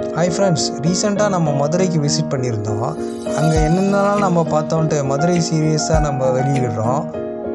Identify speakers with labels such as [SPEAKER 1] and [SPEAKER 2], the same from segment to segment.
[SPEAKER 1] hi friends ரீசெண்டாக நம்ம மதுரைக்கு விசிட் பண்ணியிருந்தோம் அங்கே என்னென்னலாம் நம்ம பார்த்தோன்ட்டு மதுரை சீரியஸாக நம்ம வெளியிடுறோம்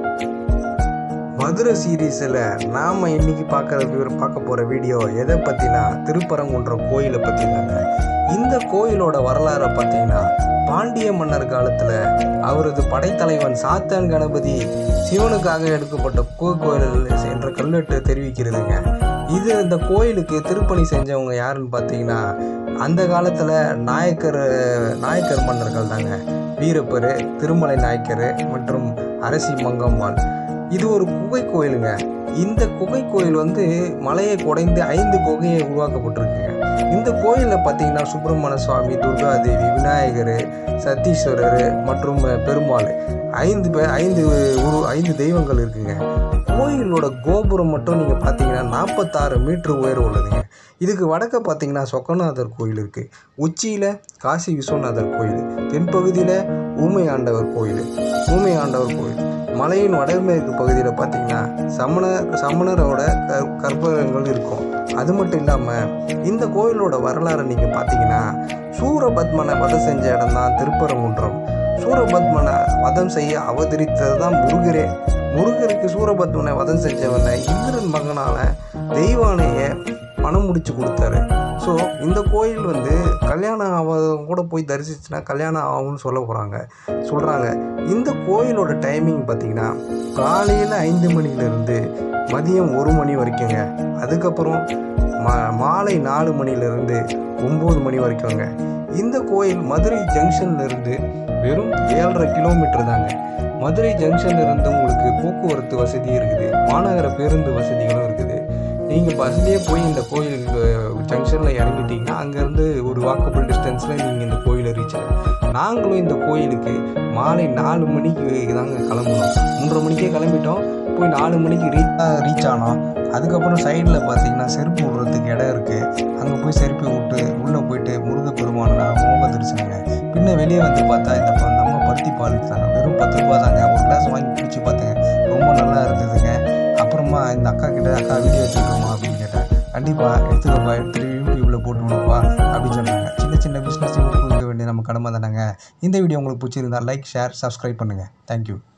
[SPEAKER 1] மதுரை சீரீஸில் நாம் இன்னைக்கு பார்க்குற பார்க்க போகிற வீடியோ எதை பற்றினா திருப்பரங்குன்றம் கோயிலை பற்றி தாங்க இந்த கோயிலோட வரலாறை பார்த்தீங்கன்னா பாண்டிய மன்னர் காலத்தில் அவரது படைத்தலைவன் சாத்தன் கணபதி சிவனுக்காக எடுக்கப்பட்ட கோயில் என்ற கல்வெட்டு தெரிவிக்கிறதுங்க இது இந்த கோயிலுக்கு திருப்பணி செஞ்சவங்க யாருன்னு பார்த்தீங்கன்னா அந்த காலத்தில் நாயக்கர் நாயக்கர் மன்னர்கள் தாங்க வீரப்பர் திருமலை நாயக்கர் மற்றும் அரசி மங்கம்மாள் இது ஒரு குகை கோயிலுங்க இந்த குகை கோயில் வந்து மலையை குடைந்து ஐந்து குகையை உருவாக்கப்பட்டிருக்குங்க இந்த கோயிலில் பார்த்தீங்கன்னா சுப்பிரமணிய சுவாமி துர்காதேவி விநாயகர் சத்தீஸ்வரர் மற்றும் பெருமாள் ஐந்து பே ஐந்து உரு ஐந்து தெய்வங்கள் இருக்குங்க கோயிலோட கோபுரம் மட்டும் நீங்கள் பார்த்தீங்கன்னா நாற்பத்தாறு மீட்ரு உயரம் உள்ளதுங்க இதுக்கு வடக்க பார்த்தீங்கன்னா சொக்கநாதர் கோயில் இருக்குது உச்சியில் காசி விஸ்வநாதர் கோயில் தென்பகுதியில் ஊமை ஆண்டவர் கோயில் ஊமை ஆண்டவர் கோயில் மலையின் வடமேற்கு பகுதியில் பார்த்தீங்கன்னா சமண சமணரோட க கற்பகங்கள் இருக்கும் அது மட்டும் இல்லாமல் இந்த கோயிலோட வரலாறை நீங்கள் பார்த்தீங்கன்னா சூரபத்மனை வதம் செஞ்ச இடம் தான் திருப்பரங்குன்றம் சூரபத்மனை வதம் செய்ய அவதரித்தது தான் முருகரே முருகருக்கு சூரபத்மனை வதம் செஞ்சவனை இந்திரன் மகனான தெய்வானைய பணம் முடிச்சு கொடுத்தாரு ஸோ இந்த கோயில் வந்து கல்யாணம் ஆகாதவங்க கூட போய் தரிசிச்சுன்னா கல்யாணம் ஆகும்னு சொல்ல போகிறாங்க சொல்கிறாங்க இந்த கோயிலோட டைமிங் பார்த்திங்கன்னா காலையில் ஐந்து மணிலேருந்து மதியம் ஒரு மணி வரைக்குங்க அதுக்கப்புறம் மா மாலை நாலு மணிலேருந்து ஒம்பது மணி வரைக்குங்க இந்த கோயில் மதுரை ஜங்ஷன்லேருந்து வெறும் ஏழரை கிலோமீட்டர் தாங்க மதுரை ஜங்ஷன்ல இருந்து உங்களுக்கு போக்குவரத்து வசதி இருக்குது மாநகர பேருந்து வசதிகளும் இருக்குது நீங்கள் பஸ்லேயே போய் இந்த கோயில் ஜங்ஷனில் இறங்கிட்டீங்கன்னா அங்கேருந்து ஒரு வாக்கபிள் டிஸ்டன்ஸில் நீங்கள் இந்த கோயிலை ரீச் ஆகும் நாங்களும் இந்த கோயிலுக்கு மாலை நாலு மணிக்கு தாங்க கிளம்பணும் மூன்றரை மணிக்கே கிளம்பிட்டோம் போய் நாலு மணிக்கு ரீச் ரீச் ஆனோம் அதுக்கப்புறம் சைடில் பார்த்தீங்கன்னா செருப்பு விடுறதுக்கு இடம் இருக்குது அங்கே போய் செருப்பி விட்டு உள்ளே போயிட்டு முருகப்பெருமான மோக தரிசனங்க பின்ன வெளியே வந்து பார்த்தா இந்த ப- நம்ம பருத்தி பால் தாங்க வெறும் பத்து ரூபா தாங்க ஒரு கிளாஸ் வாங்கி குடிச்சு பார்த்தேங்க ரொம்ப நல்லா இருந்ததுங்க அப்புறமா இந்த அக்கா கிட்ட அக்கா வீடியோ எடுத்துக்கிட்டோமா அப்படின்னு கேட்டேன் கண்டிப்பாக எடுத்துக்கப்பா எடுத்துட்டு யூடியூப்பில் போட்டு விடுப்பா அப்படின்னு சொன்னாங்க சின்ன சின்ன பிஸ்னஸ் ஊக்குவிக்க வேண்டிய நம்ம கடமை தானேங்க இந்த வீடியோ உங்களுக்கு பிடிச்சிருந்தா லைக் ஷேர் சப்ஸ்கிரைப் பண்ணுங்கள் தேங்க்யூ